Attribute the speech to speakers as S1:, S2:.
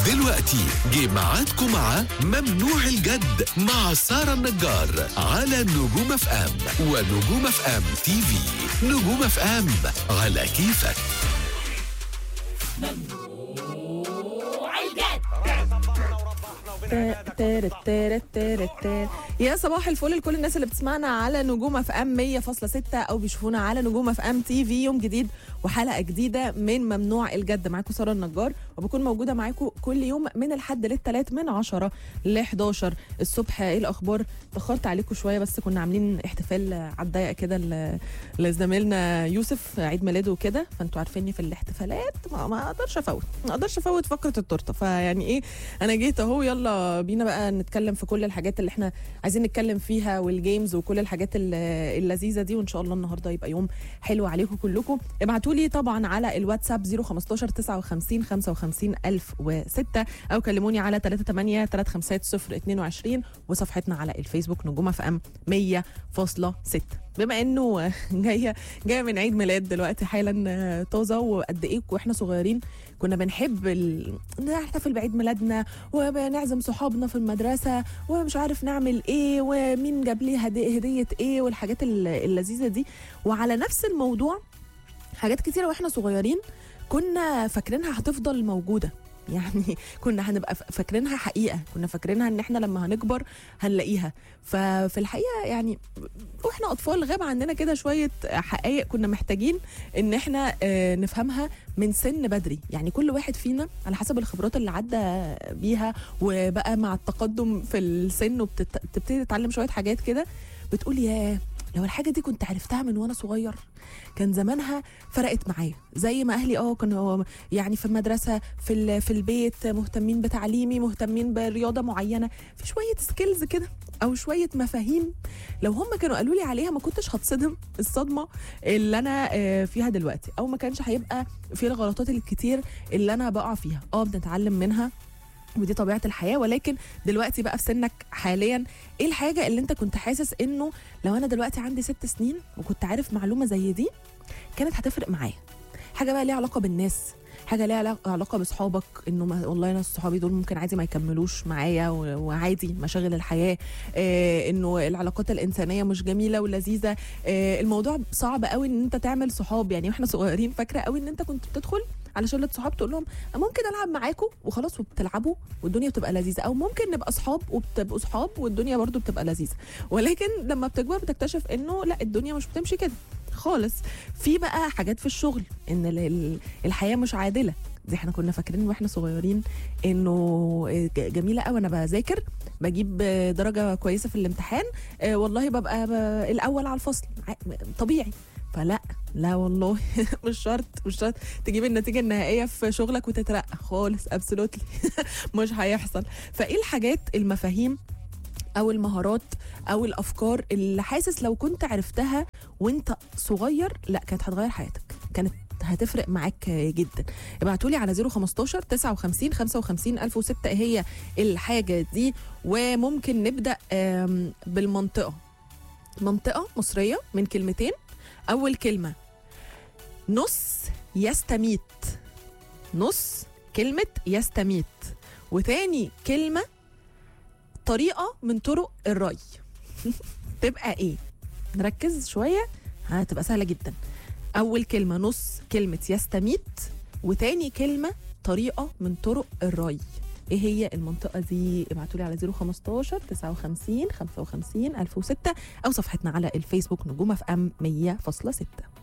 S1: دلوقتي جه ميعادكم مع ممنوع الجد مع سارة النجار على نجوم اف ام ونجوم اف ام تي في نجوم اف ام على كيفك
S2: تارت تارت تارت تارت. يا صباح الفل لكل الناس اللي بتسمعنا على نجوم اف ام 100.6 او بيشوفونا على نجوم اف ام تي في يوم جديد وحلقه جديده من ممنوع الجد معاكم ساره النجار وبكون موجوده معاكم كل يوم من الحد للثلاث من 10 ل 11 الصبح ايه الاخبار اتاخرت عليكم شويه بس كنا عاملين احتفال على الضيق كده ل- لزميلنا يوسف عيد ميلاده وكده فانتوا عارفيني في الاحتفالات ما, ما اقدرش افوت ما اقدرش افوت فقره التورته فيعني ايه انا جيت اهو يلا بينا بقى نتكلم في كل الحاجات اللي احنا عايزين نتكلم فيها والجيمز وكل الحاجات ال- اللذيذه دي وان شاء الله النهارده يبقى يوم حلو عليكم كلكم ابعتوا لي طبعا على الواتساب 015 59 55 1006 او كلموني على 38 350 22 وصفحتنا على الفيسبوك نجوم اف ام 100.6 بما انه جايه جايه من عيد ميلاد دلوقتي حالا طازه وقد ايه واحنا صغيرين كنا بنحب ال... نحتفل بعيد ميلادنا ونعزم صحابنا في المدرسه ومش عارف نعمل ايه ومين جاب لي هدي- هديه ايه والحاجات ال- اللذيذه دي وعلى نفس الموضوع حاجات كتيره واحنا صغيرين كنا فاكرينها هتفضل موجوده يعني كنا هنبقى ف- فاكرينها حقيقه كنا فاكرينها ان احنا لما هنكبر هنلاقيها ففي الحقيقه يعني واحنا اطفال غاب عندنا كده شويه حقائق كنا محتاجين ان احنا آه، نفهمها من سن بدري يعني كل واحد فينا على حسب الخبرات اللي عدى بيها وبقى مع التقدم في السن وبتبتدي تتعلم شويه حاجات كده بتقول يا لو الحاجه دي كنت عرفتها من وانا صغير كان زمانها فرقت معايا زي ما اهلي اه كانوا يعني في المدرسه في ال- في البيت مهتمين بتعليمي مهتمين برياضه معينه في شويه سكيلز كده او شويه مفاهيم لو هم كانوا قالوا لي عليها ما كنتش هتصدم الصدمه اللي انا آه، فيها دلوقتي او ما كانش هيبقى في الغلطات الكتير اللي انا بقع فيها اه بنتعلم منها ودي طبيعه الحياه ولكن دلوقتي بقى في سنك حاليا ايه الحاجه اللي انت كنت حاسس انه لو انا دلوقتي عندي ست سنين وكنت عارف معلومه زي دي كانت هتفرق معايا حاجه بقى ليها علاقه بالناس حاجه ليها علاقة- علاقه باصحابك انه ما والله ناس صحابي دول ممكن عادي ما يكملوش معايا و- وعادي مشاغل الحياه آه انه العلاقات الانسانيه مش جميله ولذيذه آه الموضوع صعب قوي ان انت تعمل صحاب يعني واحنا صغيرين فاكره قوي ان انت كنت بتدخل على شله صحاب تقول لهم ممكن العب معاكم وخلاص وبتلعبوا والدنيا بتبقى لذيذه او ممكن نبقى اصحاب وبتبقوا صحاب والدنيا برضو بتبقى لذيذه ولكن لما بتكبر بتكتشف انه لا الدنيا مش بتمشي كده خالص في بقى حاجات في الشغل ان ال- ال- الحياه مش عادله زي احنا كنا فاكرين واحنا صغيرين انه ج- جميله قوي انا بذاكر بجيب درجه كويسه في الامتحان آه، والله ببقى ب- الاول على الفصل ع- طبيعي فلا لا والله مش شرط مش شرط تجيب النتيجه النهائيه في شغلك وتترقى خالص ابسولوتلي مش هيحصل فايه الحاجات المفاهيم او المهارات او الافكار اللي حاسس لو كنت عرفتها وانت صغير لا كانت هتغير حياتك كانت هتفرق معاك جدا ابعتوا لي على 015 59 55 1006 هي الحاجه دي وممكن نبدا آم، بالمنطقه منطقه مصريه من كلمتين اول كلمه نص يستميت نص كلمه يستميت وتاني كلمه طريقه من طرق الري تبقى ايه نركز شويه هتبقى سهله جدا اول كلمه نص كلمه يستميت وتاني كلمه طريقه من طرق الري ايه هي المنطقه دي ابعتوا لي على 015 59 55 1006 او صفحتنا على الفيسبوك نجوم اف ام 100.6